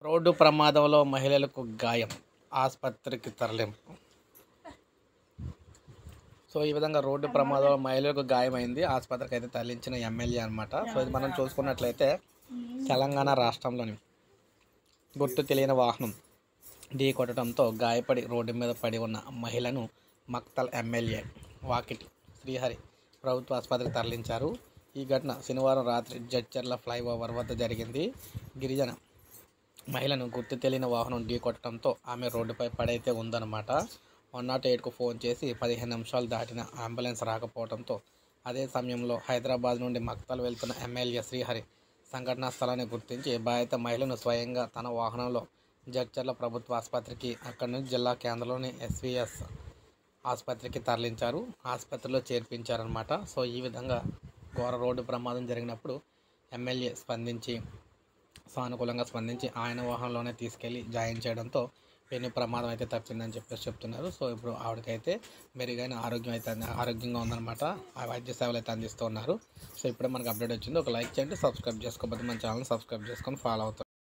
road ప్రమాదంలో మహిళలకు గాయం ఆసుపత్రికి తరలింపు సో ఈ విధంగా రోడ్డు ప్రమాదంలో మహిళలకు గాయమైంది ఆసుపత్రికి అయితే తరలించిన ఎమ్మెల్యే అనమాట సో ఇది మనం చూసుకున్నట్లయితే తెలంగాణ రాష్ట్రంలోని గుర్తు తెలియని వాహనం ఢీ కొట్టడంతో గాయపడి రోడ్డు మీద పడి ఉన్న మహిళను మక్తల్ ఎమ్మెల్యే వాకిటి శ్రీహరి ప్రభుత్వ ఆసుపత్రికి తరలించారు ఈ ఘటన శనివారం రాత్రి జడ్చర్ల ఫ్లైఓవర్ వద్ద జరిగింది గిరిజన మహిళను గుర్తు తెలియని వాహనం ఢీ కొట్టడంతో ఆమె రోడ్డుపై పడైతే ఉందన్నమాట వన్ నాట్ ఎయిట్కు ఫోన్ చేసి పదిహేను నిమిషాలు దాటిన అంబులెన్స్ రాకపోవడంతో అదే సమయంలో హైదరాబాద్ నుండి మక్తల్ వెళ్తున్న ఎమ్మెల్యే శ్రీహరి సంఘటనా స్థలాన్ని గుర్తించి బాధిత మహిళను స్వయంగా తన వాహనంలో జడ్చర్ల ప్రభుత్వ ఆసుపత్రికి అక్కడి నుంచి జిల్లా కేంద్రంలోని ఎస్విఎస్ ఆసుపత్రికి తరలించారు ఆసుపత్రిలో చేర్పించారనమాట సో ఈ విధంగా ఘోర రోడ్డు ప్రమాదం జరిగినప్పుడు ఎమ్మెల్యే స్పందించి సానుకూలంగా స్పందించి ఆయన వాహనంలోనే తీసుకెళ్లి జాయిన్ చేయడంతో పెను ప్రమాదం అయితే తప్పిందని చెప్పేసి చెప్తున్నారు సో ఇప్పుడు ఆవిడకైతే మెరుగైన ఆరోగ్యం అయితే అంది- ఆరోగ్యంగా ఉందన్నమాట ఆ వైద్య సేవలు అయితే అందిస్తున్నారు సో ఇప్పుడే మనకు అప్డేట్ వచ్చింది ఒక లైక్ చేయండి సబ్స్క్రైబ్ చేసుకోకపోతే మన ఛానల్ సబ్స్క్రైబ్ చేసుకొని ఫాలో అవుతారు